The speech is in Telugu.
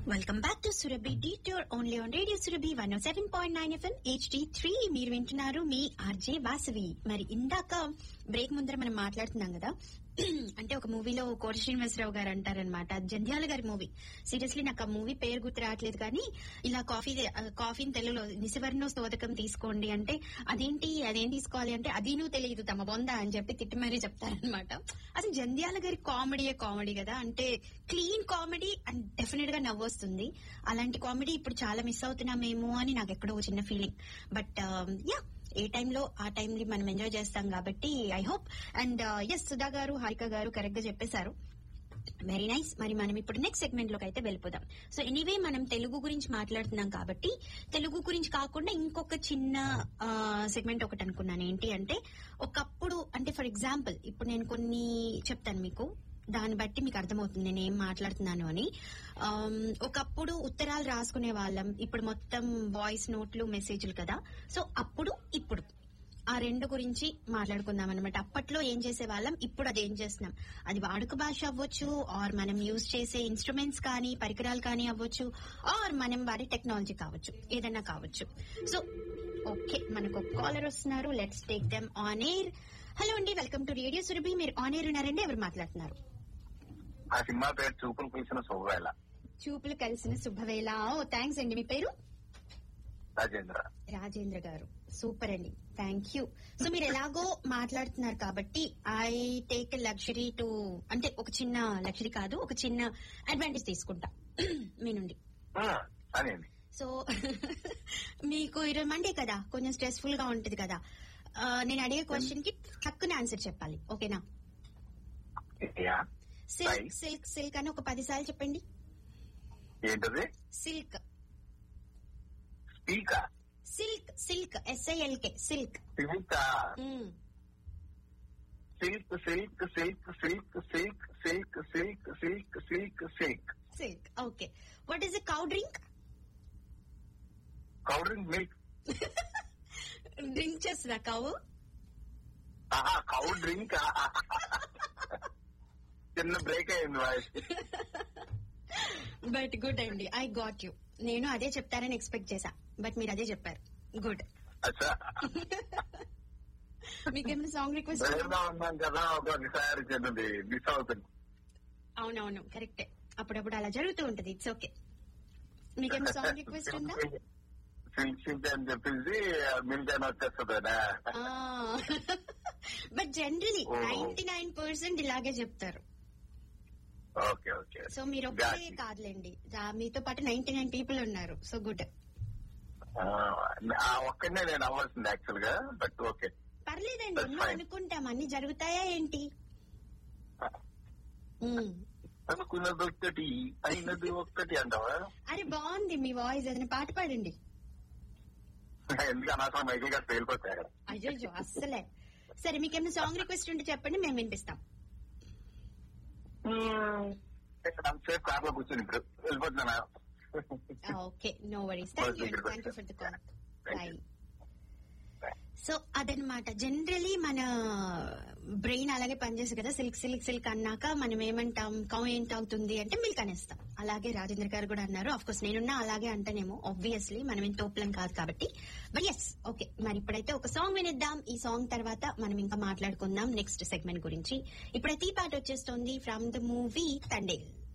Welcome back to Surabhi detour only on radio Surabhi one seven point nine FM HD three మీరు వింటున్నారు మీ ఆర్జే వాసవి మరి ఇందాక బ్రేక్ ముందర మనం మాట్లాడుతున్నాం కదా అంటే ఒక మూవీలో కోటి శ్రీనివాసరావు గారు అంటారనమాట జంధ్యాల గారి మూవీ సీరియస్లీ నాకు ఆ మూవీ పేరు గుర్తు రావట్లేదు కానీ ఇలా కాఫీ కాఫీని తెలుగులో నిశవర్ణో స్తోతకం తీసుకోండి అంటే అదేంటి అదేం తీసుకోవాలి అంటే అదీను తెలియదు తమ బొంద అని చెప్పి తిట్టి మరీ చెప్తారనమాట అసలు జంధ్యాల గారి కామెడీయే కామెడీ కదా అంటే క్లీన్ కామెడీ అండ్ డెఫినెట్ గా నవ్వొస్తుంది అలాంటి కామెడీ ఇప్పుడు చాలా మిస్ అవుతున్నామేమో అని నాకు ఎక్కడో ఒక చిన్న ఫీలింగ్ బట్ యా ఏ టైంలో ఆ టైంని మనం ఎంజాయ్ చేస్తాం కాబట్టి I hope and S Sudha garu Harika గారు కరెక్ట్ గా చెప్పేశారు వెరీ నైస్ మరి మనం ఇప్పుడు నెక్స్ట్ సెగ్మెంట్ లోకి అయితే వెళ్ళిపోదాం సో ఎనీవే మనం తెలుగు గురించి మాట్లాడుతున్నాం కాబట్టి తెలుగు గురించి కాకుండా ఇంకొక చిన్న సెగ్మెంట్ ఒకటి అనుకున్నాను ఏంటి అంటే ఒకప్పుడు అంటే ఫర్ ఎగ్జాంపుల్ ఇప్పుడు నేను కొన్ని చెప్తాను మీకు దాన్ని బట్టి మీకు అర్థమవుతుంది నేను ఏం మాట్లాడుతున్నాను అని ఆమ్, ఒకప్పుడు ఉత్తరాలు రాసుకునే వాళ్ళం ఇప్పుడు మొత్తం వాయిస్ నోట్లు మెసేజ్లు కదా సో అప్పుడు ఇప్పుడు ఆ రెండు గురించి మాట్లాడుకుందాం అనమాట అప్పట్లో ఏం చేసే వాళ్ళం ఇప్పుడు అది ఏం చేస్తున్నాం అది వాడుక భాష అవ్వచ్చు ఆర్ మనం యూజ్ చేసే ఇన్స్ట్రుమెంట్స్ కానీ పరికరాలు కానీ అవ్వచ్చు ఆర్ మనం వాడే టెక్నాలజీ కావచ్చు ఏదైనా కావచ్చు సో ఓకే మనకు ఒక కాలర్ వస్తున్నారు let's take them on air hello అండి వెల్కమ్ టు రేడియో సురభి మీరు ఆన్ ఎయిర్ ఉన్నారండి ఎవరు మాట్లాడుతున్నారు ఆ సినిమా పేరు చూపులు పిలిచిన శుభవేళ చూపులు కలిసిన శుభవేళ ఓ థ్యాంక్స్ అండి మీ పేరు రాజేంద్ర రాజేంద్ర గారు సూపర్ అండి థ్యాంక్ యూ సో మీరు ఎలాగో మాట్లాడుతున్నారు కాబట్టి ఐ టేక్ లగ్జరీ టు అంటే ఒక చిన్న లగ్జరీ కాదు ఒక చిన్న అడ్వాంటేజ్ తీసుకుంటా మీ నుండి అని సో మీకు ఈరోజు మండే కదా కొంచెం స్ట్రెస్ఫుల్ గా ఉంటది కదా ఆ, నేను అడిగే క్వశ్చన్ కి తక్కువ ఆన్సర్ చెప్పాలి ఓకేనా సిల్క్ Right. సిల్క్ సిల్క్ అని ఒక పది సార్లు చెప్పండి ఏంటది సిల్క్ స్పీకా సిల్క్ సిల్క్ ఎస్ఐఎల్కే సిల్క్ సిల్కా silk silk silk silk silk silk silk silk silk silk silk okay what is a cow drink cow drink milk drink చేస్తుందా కావు ఆహా కౌ డ్రింక్ చిన్న బ్రేక్ అయింది వాయిస్ బట్ గుడ్ అండి ఐ గాట్ యు నేను అదే చెప్తారని ఎక్స్పెక్ట్ చేశా బట్ మీరు అదే చెప్పారు గుడ్ అచ్చా మీకేమైనా సాంగ్ రిక్వెస్ట్ వేరుగా ఉన్నాం కదా ఒకసారి చిన్నది మిస్ అవుతుంది అవునవును కరెక్టే అప్పుడప్పుడు అలా జరుగుతూ ఉంటది ఇట్స్ ఓకే మీకేమైనా సాంగ్ రిక్వెస్ట్ ఉందా సిల్క్ సిల్క్ అని చెప్పేసి మిల్క్ అని వచ్చేస్తుందా but generally Oh. Ninety nine percent ఇలాగే చెప్తారు ఓకే ఓకే సో మీరు ఒక్కరే కాదులేండి రా- మీతో పాటు నైన్టీ నైన్ పీపుల్ ఉన్నారు సో గుడ్ ఆ ఒక్కనే నేను అవ్వాల్సింది యాక్చువల్ గా బట్ ఓకే పర్లేదండి That's ఎన్నో fine. అనుకుంటాం అన్ని జరుగుతాయా ఏంటి మ్మ్. అనుకున్నది ఒక్కటి అయినది ఒక్కటి అంటావా అరే బాగుంది మీ వాయిస్ ఏదైనా పాట పాడండి ఎందుకు అనవసరం మైకిల్ గారు పేలిపోతాయి అక్కడ అయ్యో అస్సలే సరే మీకేమైనా సాంగ్ రిక్వెస్ట్ ఉంటే చెప్పండి మేము వినిపిస్తాం ఇక్కడ అంతసేపు కార్ లో కూర్చొని ఇప్పుడు వెళ్ళిపోతున్నా okay no worries thank you అండి thank you for the call bye so అదనమాట జనరలీ మన బ్రెయిన్ అలాగే పనిచేస్తుంది కదా సిల్క్ సిల్క్ సిల్క్ అన్నాక మనం ఏమంటాం కౌ ఏంటి అవుతుంది అంటే మిల్క్ అనేస్తాం అలాగే రాజేంద్ర గారు కూడా అన్నారు ఆఫ్ కోర్స్ నేనున్నా అలాగే అంటానేమో ఆబ్వియస్లీ మనం ఏం తోపులం కాదు కాబట్టి బట్ ఎస్ ఓకే మరి ఇప్పుడైతే ఒక సాంగ్ వినిద్దాం ఈ సాంగ్ తర్వాత మనం ఇంకా మాట్లాడుకుందాం నెక్స్ట్ సెగ్మెంట్ గురించి ఇప్పుడైతే ఈ పాట వచ్చేస్తుంది ఫ్రమ్ ద మూవీ తండేల్